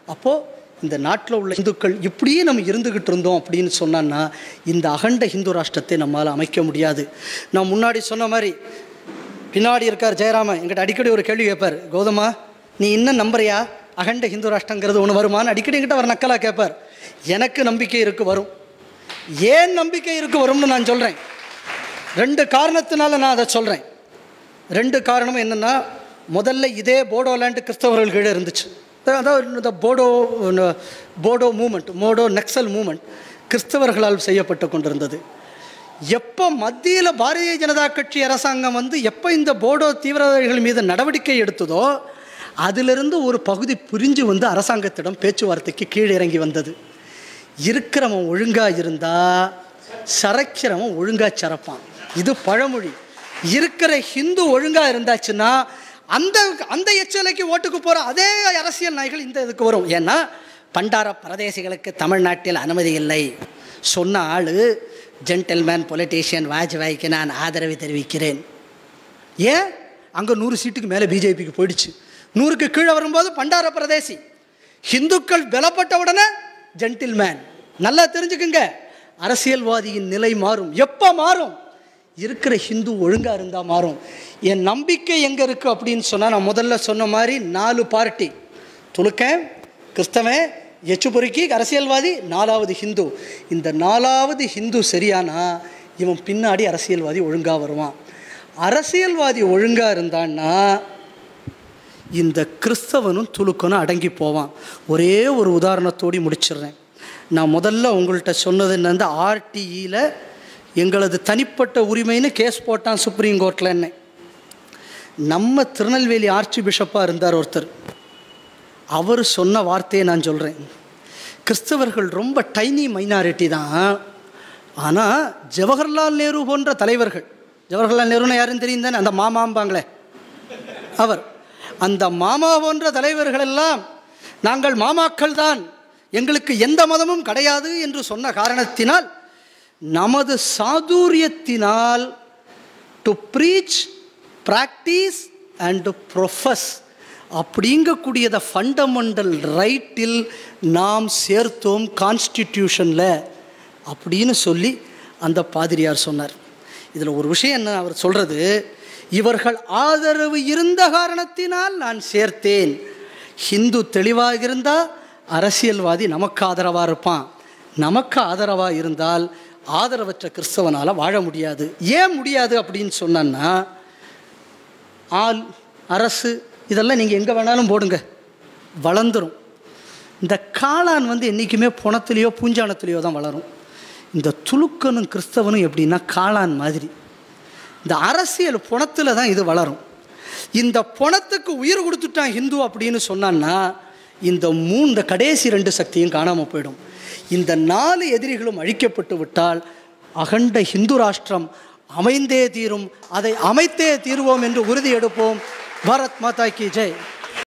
அப்போது இந்த நாட்டில் உள்ள இந்துக்கள் இப்படியே நம்ம இருந்துக்கிட்டு இருந்தோம் அப்படின்னு சொன்னான்னா இந்த அகண்ட ஹிந்து ராஷ்டிரத்தை நம்மால் அமைக்க முடியாது நான் முன்னாடி சொன்ன மாதிரி பின்னாடி இருக்கார் ஜெயராமன் எங்கிட்ட அடிக்கடி ஒரு கேள்வி கேட்பார் கௌதமா நீ இன்னும் நம்புறியா அகண்ட ஹிந்து ராஷ்டிரங்கிறது ஒன்று வருமான்னு அடிக்கடி என்கிட்ட அவர் நக்கலாக கேட்பார் எனக்கு நம்பிக்கை இருக்கு வரும் ஏன் நம்பிக்கை இருக்கு வரும்னு நான் சொல்கிறேன் ரெண்டு காரணத்தினால நான் அதை சொல்கிறேன் ரெண்டு காரணம் என்னென்னா முதல்ல இதே போடோலேண்டு கிறிஸ்தவர்கள் கீழே இருந்துச்சு அதாவது இந்த போடோ போடோ மூமெண்ட் மோடோ நக்சல் மூமெண்ட் கிறிஸ்தவர்களால் செய்யப்பட்டு கொண்டிருந்தது எப்போ மத்தியில் பாரதிய ஜனதா கட்சி அரசாங்கம் வந்து எப்போ இந்த போடோ தீவிரவாதிகள் மீது நடவடிக்கை எடுத்ததோ அதிலிருந்து ஒரு பகுதி பிரிஞ்சு வந்து அரசாங்கத்திடம் பேச்சுவார்த்தைக்கு கீழே இறங்கி வந்தது இருக்கிறவன் ஒழுங்காக இருந்தால் சரைக்கிறவன் ஒழுங்காக சரப்பான் இது பழமொழி இருக்கிற ஹிந்து ஒழுங்காக இருந்தாச்சுன்னா அந்த அந்த எச்சலைக்கு ஓட்டுக்கு போகிற அதே அரசியல் நாய்கள் இந்த இதுக்கு வரும் ஏன்னா பண்டார பிரதேசிகளுக்கு தமிழ்நாட்டில் அனுமதி இல்லை சொன்ன ஆள் ஜென்டில்மேன் பொலிட்டீஷியன் வாஜ்பாய்க்கு நான் ஆதரவு தெரிவிக்கிறேன் ஏன் அங்கே நூறு சீட்டுக்கு மேலே பிஜேபிக்கு போயிடுச்சு நூறுக்கு கீழே வரும்போது பண்டார பிரதேசி ஹிந்துக்கள் பலப்பட்ட உடனே ஜென்டில்மேன் நல்லா தெரிஞ்சுக்குங்க அரசியல்வாதியின் நிலை மாறும் எப்போ மாறும் இருக்கிற ஹிந்து ஒழுங்காக இருந்தால் மாறும் என் நம்பிக்கை எங்கே இருக்குது அப்படின்னு சொன்னால் நான் முதல்ல சொன்ன மாதிரி நாலு பார்ட்டி துலுக்கன் கிறிஸ்தவன் எச்சுபொறுக்கி அரசியல்வாதி நாலாவது ஹிந்து இந்த நாலாவது ஹிந்து சரியானா இவன் பின்னாடி அரசியல்வாதி ஒழுங்காக வருவான் அரசியல்வாதி ஒழுங்காக இருந்தான்னா இந்த கிறிஸ்தவனும் துலுக்கனும் அடங்கி போவான் ஒரே ஒரு உதாரணத்தோடு முடிச்சிடுறேன் நான் முதல்ல உங்கள்கிட்ட சொன்னது என்னந்து ஆர்டிஇயில் எங்களது தனிப்பட்ட உரிமைன்னு கேஸ் போட்டான் சுப்ரீம் கோர்ட்டில் என்ன நம்ம திருநெல்வேலி ஆர்ச்சி பிஷப்பாக இருந்தார் ஒருத்தர் அவர் சொன்ன வார்த்தையை நான் சொல்கிறேன் கிறிஸ்தவர்கள் ரொம்ப டைனி மைனாரிட்டி தான் ஆனால் ஜவஹர்லால் நேரு போன்ற தலைவர்கள் ஜவஹர்லால் நேருன்னு யாருன்னு தெரியும் தானே அந்த மாமாம்பாங்களே அவர் அந்த மாமா போன்ற தலைவர்கள் எல்லாம் நாங்கள் மாமாக்கள் தான் எங்களுக்கு எந்த மதமும் கிடையாது என்று சொன்ன காரணத்தினால் நமது சாதுரியத்தினால் to preach practice and profess அப்படிங்கக்கூடியத ஃபண்டமெண்டல் ரைட்டில் நாம் சேர்த்தோம் கான்ஸ்டிடியூஷனில் அப்படின்னு சொல்லி அந்த பாதிரியார் சொன்னார் இதில் ஒரு விஷயம் என்ன அவர் சொல்கிறது இவர்கள் ஆதரவு இருந்த காரணத்தினால் நான் சேர்த்தேன் ஹிந்து தெளிவாக இருந்தால் அரசியல்வாதி நமக்கு ஆதரவாக இருப்பான் நமக்கு ஆதரவாக இருந்தால் ஆதரவற்ற கிறிஸ்தவனால் வாழ முடியாது ஏன் முடியாது அப்படின்னு சொன்னா ஆள் அரசு இதெல்லாம் நீங்கள் எங்கே வேணாலும் போடுங்க வளர்ந்துடும் இந்த காளான் வந்து என்றைக்குமே புணத்துலேயோ பூஞ்சானத்துலேயோ தான் வளரும் இந்த துலுக்கனும் கிறிஸ்தவனும் எப்படின்னா காளான் மாதிரி இந்த அரசியல் புணத்தில் தான் இது வளரும் இந்த புணத்துக்கு உயிர் கொடுத்துட்டான் ஹிந்து அப்படின்னு சொன்னான்னா இந்த மூணு இந்த கடைசி ரெண்டு சக்தியும் காணாமல் போயிடும் இந்த நாலு எதிரிகளும் அழிக்கப்பட்டு விட்டால் அகண்ட ஹிந்து ராஷ்டிரம் அமைந்தே தீரும் அதை அமைத்தே தீருவோம் என்று உறுதி எடுப்போம் பாரத் மாதா கி ஜெய்